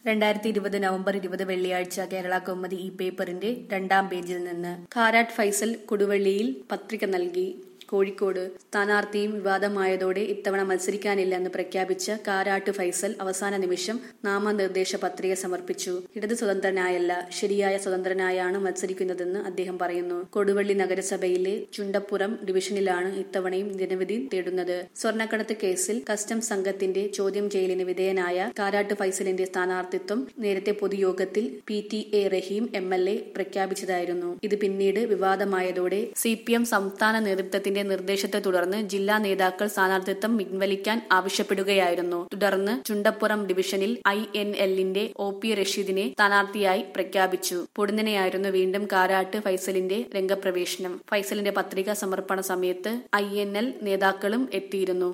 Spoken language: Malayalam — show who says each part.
Speaker 1: രണ്ടായിരത്തി ഇരുപത് നവംബർ ഇരുപത് വെള്ളിയാഴ്ച കേരള കൗമുദി ഈ പേപ്പറിന്റെ രണ്ടാം പേജിൽ നിന്ന് കാരാട്ട് ഫൈസൽ കൊടുവള്ളിയിൽ പത്രിക നൽകി കോഴിക്കോട് സ്ഥാനാർത്ഥിയും വിവാദമായതോടെ ഇത്തവണ മത്സരിക്കാനില്ലെന്ന് പ്രഖ്യാപിച്ച കാരാട്ട് ഫൈസൽ അവസാന നിമിഷം നാമനിർദ്ദേശ പത്രിക സമർപ്പിച്ചു ഇടത് സ്വതന്ത്രനായല്ല ശരിയായ സ്വതന്ത്രനായാണ് മത്സരിക്കുന്നതെന്ന് അദ്ദേഹം പറയുന്നു കൊടുവള്ളി നഗരസഭയിലെ ചുണ്ടപ്പുറം ഡിവിഷനിലാണ് ഇത്തവണയും ജനവിധി തേടുന്നത് സ്വർണ്ണക്കടത്ത് കേസിൽ കസ്റ്റംസ് സംഘത്തിന്റെ ചോദ്യം ചെയ്യലിന് വിധേയനായ കാരാട്ട് ഫൈസലിന്റെ സ്ഥാനാർത്ഥിത്വം നേരത്തെ പൊതുയോഗത്തിൽ P T A Rahim M L A പ്രഖ്യാപിച്ചതായിരുന്നു ഇത് പിന്നീട് വിവാദമായതോടെ സി പി എം സംസ്ഥാന നേതൃത്വത്തിന്റെ നിർദ്ദേശത്തെ തുടർന്ന് ജില്ലാ നേതാക്കൾ സ്ഥാനാർത്ഥിത്വം പിൻവലിക്കാൻ ആവശ്യപ്പെടുകയായിരുന്നു തുടർന്ന് ചുണ്ടപ്പുറം ഡിവിഷനിൽ ഐ എൻ എല്ലിന്റെ ഒ പി റഷീദിനെ സ്ഥാനാർത്ഥിയായി പ്രഖ്യാപിച്ചു പൊടുന്നനെയായിരുന്നു വീണ്ടും കാരാട്ട് ഫൈസലിന്റെ രംഗപ്രവേശനം ഫൈസലിന്റെ പത്രിക സമർപ്പണ സമയത്ത് ഐ എൻ എൽ നേതാക്കളും എത്തിയിരുന്നു